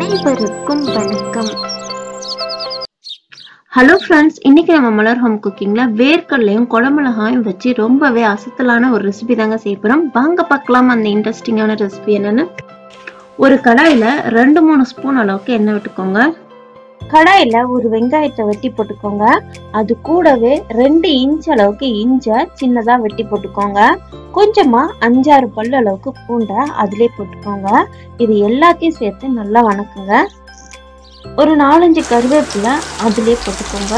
அனைவருக்கும் வணக்கம் hello friends இன்னைக்கு நம்ம மலர் ஹோம் குக்கிங்ல வேர்க்கடலையும் குடமிளகாயும் வச்சு ரொம்பவே அசத்தலான ஒரு ரெசிபி தாங்க செய்ய போறோம் வாங்க பார்க்கலாம் அந்த இன்ட்ரெஸ்டிங்கான ரெசிபி என்னன்னு ஒரு கடாயில ரெண்டு மூணு ஸ்பூன் அளவுக்கு எண்ணெய் விட்டுக்கோங்க கடாயில ஒரு வெங்காயத்தை வெட்டி போட்டுக்கோங்க அது கூடவே ரெண்டு இன்ச் அளவுக்கு இஞ்ச சின்னதா வெட்டி போட்டுக்கோங்க கொஞ்சமா அஞ்சாறு பல்லு அளவுக்கு பூண்டை அதிலே போட்டுக்கோங்க இது எல்லாத்தையும் சேர்த்து நல்லா வணக்குங்க ஒரு நாலஞ்சு கருவேப்பிலை அதிலே போட்டுக்கோங்க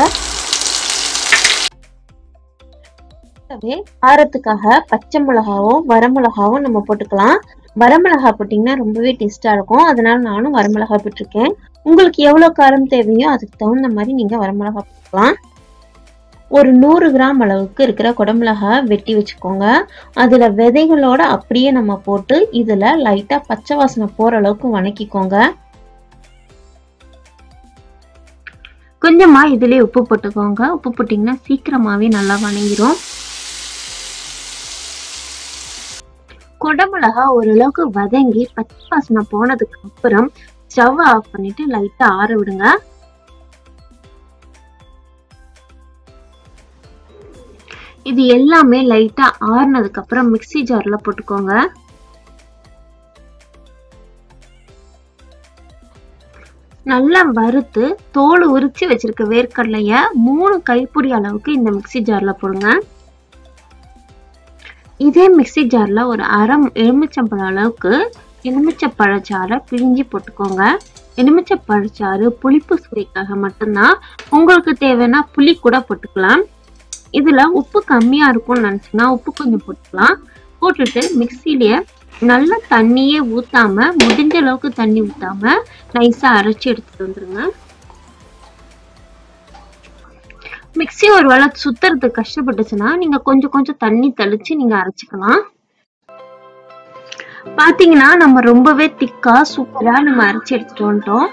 கூடவே காரத்துக்காக பச்சை மிளகாவும் வரமிளகாவும் நம்ம போட்டுக்கலாம் வரமிளகா போட்டிங்கன்னா ரொம்பவே டேஸ்டா இருக்கும் அதனால நானும் வரமிளகா போட்டிருக்கேன் உங்களுக்கு எவ்வளவு காரம் தேவையோ அதுக்கு தகுந்த மாதிரி நீங்க வரமிளகா போட்டுக்கலாம் ஒரு நூறு கிராம் அளவுக்கு இருக்கிற குடமிளகா வெட்டி வச்சுக்கோங்க அதுல விதைகளோட அப்படியே நம்ம போட்டு இதுல லைட்டா பச்சை வாசனை போற அளவுக்கு வணக்கிக்கோங்க கொஞ்சமா இதுலயே உப்பு போட்டுக்கோங்க உப்பு போட்டிங்கன்னா சீக்கிரமாவே நல்லா வணங்கிரும் குடமிளகா ஓரளவுக்கு வதங்கி பச்சை வாசனை போனதுக்கு அப்புறம் ஸ்டவ் ஆஃப் பண்ணிட்டு லைட்டா ஆற விடுங்க இது எல்லாமே லைட்டா ஆறுனதுக்கு அப்புறம் மிக்ஸி ஜார்ல போட்டுக்கோங்க நல்லா வறுத்து தோல் உரிச்சு வச்சிருக்க வேர்க்கடலைய மூணு கைப்பிடி அளவுக்கு இந்த மிக்ஸி ஜார்ல போடுங்க இதே மிக்ஸி ஜார்ல ஒரு அரை எலுமிச்சம்பழம் அளவுக்கு எலுமிச்சை பழச்சாறை பிழிஞ்சி போட்டுக்கோங்க எலுமிச்சை பழச்சாறு புளிப்பு சுவைக்காக மட்டும்தான் உங்களுக்கு தேவைன்னா புளி கூட போட்டுக்கலாம் இதுல உப்பு கம்மியா இருக்கும்னு நினைச்சுன்னா உப்பு கொஞ்சம் போட்டுக்கலாம் போட்டுட்டு மிக்சிலேயே நல்ல தண்ணியே ஊத்தாம முடிஞ்ச அளவுக்கு தண்ணி ஊத்தாம நைஸா அரைச்சி எடுத்துட்டு வந்துருங்க மிக்சி ஒரு வேளை சுத்துறதுக்கு கஷ்டப்பட்டுச்சுன்னா நீங்க கொஞ்சம் கொஞ்சம் தண்ணி தெளிச்சு நீங்க அரைச்சிக்கலாம் பாத்தீங்கன்னா நம்ம ரொம்பவே திக்கா சூப்பரா நம்ம அரைச்சி எடுத்துட்டு வந்துட்டோம்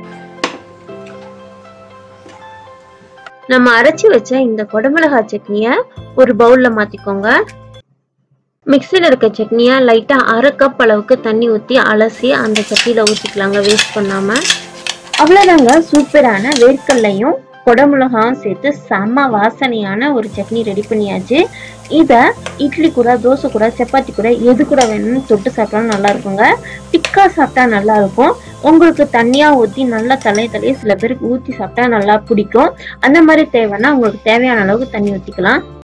நம்ம அரைச்சி வச்ச இந்த குடமிளகாய் சட்னிய ஒரு பவுல்ல மாத்திக்கோங்க மிக்சியில் இருக்க சட்னியை லைட்டாக அரை கப் அளவுக்கு தண்ணி ஊற்றி அலசி அந்த சட்டியில் ஊற்றிக்கலாங்க வேஸ்ட் பண்ணாமல் அவ்வளோதாங்க சூப்பரான வேர்க்கல்லையும் குடமிளகாயும் சேர்த்து செம்ம வாசனையான ஒரு சட்னி ரெடி பண்ணியாச்சு இதை இட்லி கூட தோசை கூட சப்பாத்தி கூட எது கூட வேணும்னு தொட்டு சாப்பிட்டாலும் நல்லா இருக்குங்க திக்கா சாப்பிட்டா நல்லா இருக்கும் உங்களுக்கு தண்ணியாக ஊற்றி நல்லா தலைய தலைய சில பேருக்கு ஊற்றி சாப்பிட்டா நல்லா பிடிக்கும் அந்த மாதிரி தேவைன்னா உங்களுக்கு தேவையான அளவுக்கு தண்ணி ஊற்றிக்கலாம்